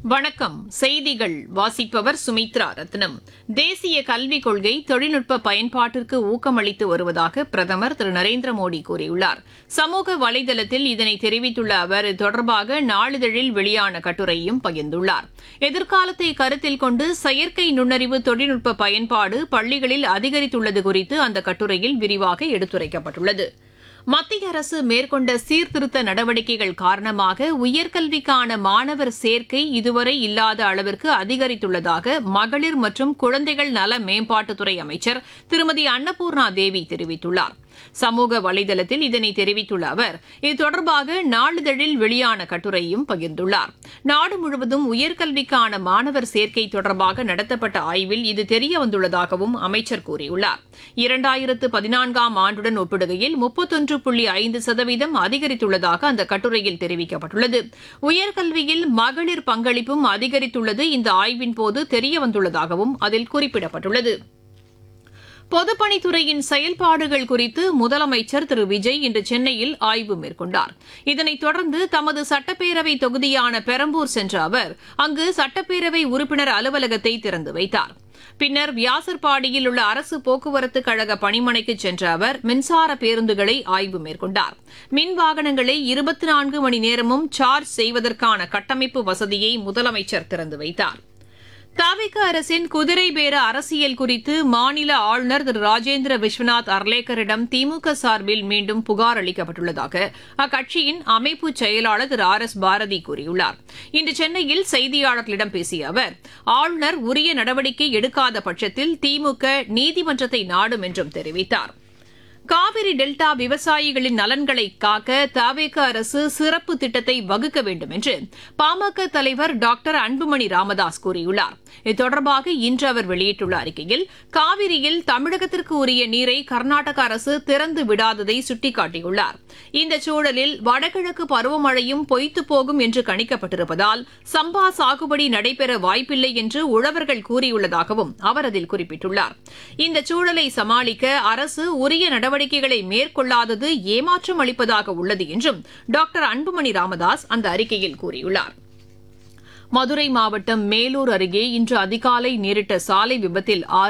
வணக்கம் செய்திகள் வாசிப்பவர் சுமித்ரா ரத்னம் தேசிய கல்விக் கொள்கை தொழில்நுட்ப பயன்பாட்டிற்கு ஊக்கமளித்து வருவதாக பிரதமர் திரு நரேந்திர மோடி கூறியுள்ளார் சமூக வலைதளத்தில் இதனை தெரிவித்துள்ள அவர் இது தொடர்பாக நாளிதழில் வெளியான கட்டுரையும் பகிர்ந்துள்ளார் எதிர்காலத்தை கருத்தில் கொண்டு செயற்கை நுண்ணறிவு தொழில்நுட்ப பயன்பாடு பள்ளிகளில் அதிகரித்துள்ளது குறித்து அந்த கட்டுரையில் விரிவாக எடுத்துரைக்கப்பட்டுள்ளது மத்திய அரசு மேற்கொண்ட சீர்திருத்த நடவடிக்கைகள் காரணமாக உயர்கல்விக்கான மாணவர் சேர்க்கை இதுவரை இல்லாத அளவிற்கு அதிகரித்துள்ளதாக மகளிர் மற்றும் குழந்தைகள் நல மேம்பாட்டுத்துறை அமைச்சர் திருமதி அன்னபூர்ணா தேவி தெரிவித்துள்ளார் சமூக வலைதளத்தில் இதனை தெரிவித்துள்ள அவர் இது தொடர்பாக நாளிதழில் வெளியான கட்டுரையும் பகிர்ந்துள்ளார் நாடு முழுவதும் உயர்கல்விக்கான மாணவர் சேர்க்கை தொடர்பாக நடத்தப்பட்ட ஆய்வில் இது தெரியவந்துள்ளதாகவும் அமைச்சர் கூறியுள்ளார் இரண்டாயிரத்து பதினான்காம் ஆண்டுடன் ஒப்பிடுகையில் முப்பத்தொன்று புள்ளி ஐந்து சதவீதம் அதிகரித்துள்ளதாக அந்த கட்டுரையில் தெரிவிக்கப்பட்டுள்ளது உயர்கல்வியில் மகளிர் பங்களிப்பும் அதிகரித்துள்ளது இந்த ஆய்வின் போது தெரியவந்துள்ளதாகவும் அதில் குறிப்பிடப்பட்டுள்ளது பொதுப்பணித்துறையின் செயல்பாடுகள் குறித்து முதலமைச்சர் திரு விஜய் இன்று சென்னையில் ஆய்வு மேற்கொண்டார் இதனைத் தொடர்ந்து தமது சட்டப்பேரவை தொகுதியான பெரம்பூர் சென்ற அவர் அங்கு சட்டப்பேரவை உறுப்பினர் அலுவலகத்தை திறந்து வைத்தார் பின்னர் வியாசர்பாடியில் உள்ள அரசு போக்குவரத்து கழக பணிமனைக்கு சென்ற அவர் மின்சார பேருந்துகளை ஆய்வு மேற்கொண்டார் மின் வாகனங்களை இருபத்தி நான்கு மணி நேரமும் சார்ஜ் செய்வதற்கான கட்டமைப்பு வசதியை முதலமைச்சர் திறந்து வைத்தார் தாவிக அரசின் குதிரை பேர அரசியல் குறித்து மாநில ஆளுநர் திரு ராஜேந்திர விஸ்வநாத் அர்லேக்கரிடம் திமுக சார்பில் மீண்டும் புகார் அளிக்கப்பட்டுள்ளதாக அக்கட்சியின் அமைப்பு செயலாளர் திரு ஆர் எஸ் பாரதி கூறியுள்ளார் இன்று சென்னையில் செய்தியாளர்களிடம் பேசிய அவர் ஆளுநர் உரிய நடவடிக்கை எடுக்காத பட்சத்தில் திமுக நீதிமன்றத்தை நாடும் என்றும் தெரிவித்தார் காவிரி டெல்டா விவசாயிகளின் நலன்களை காக்க தவேக அரசு சிறப்பு திட்டத்தை வகுக்க வேண்டும் என்று பாமக தலைவர் டாக்டர் அன்புமணி ராமதாஸ் கூறியுள்ளார் இது தொடர்பாக இன்று அவர் வெளியிட்டுள்ள அறிக்கையில் காவிரியில் தமிழகத்திற்கு உரிய நீரை கர்நாடக அரசு திறந்து விடாததை சுட்டிக்காட்டியுள்ளார் இந்த சூழலில் வடகிழக்கு பருவமழையும் பொய்த்து போகும் என்று கணிக்கப்பட்டிருப்பதால் சம்பா சாகுபடி நடைபெற வாய்ப்பில்லை என்று உழவர்கள் கூறியுள்ளதாகவும் அவர் அதில் குறிப்பிட்டுள்ளார் இந்த சூழலை சமாளிக்க அரசு உரிய நடவடிக்கைகளை மேற்கொள்ளாதது ஏமாற்றம் அளிப்பதாக உள்ளது என்றும் டாக்டர் அன்புமணி ராமதாஸ் அந்த அறிக்கையில் கூறியுள்ளார் மதுரை மாவட்டம் மேலூர் அருகே இன்று அதிகாலை நேரிட்ட சாலை விபத்தில் ஆறு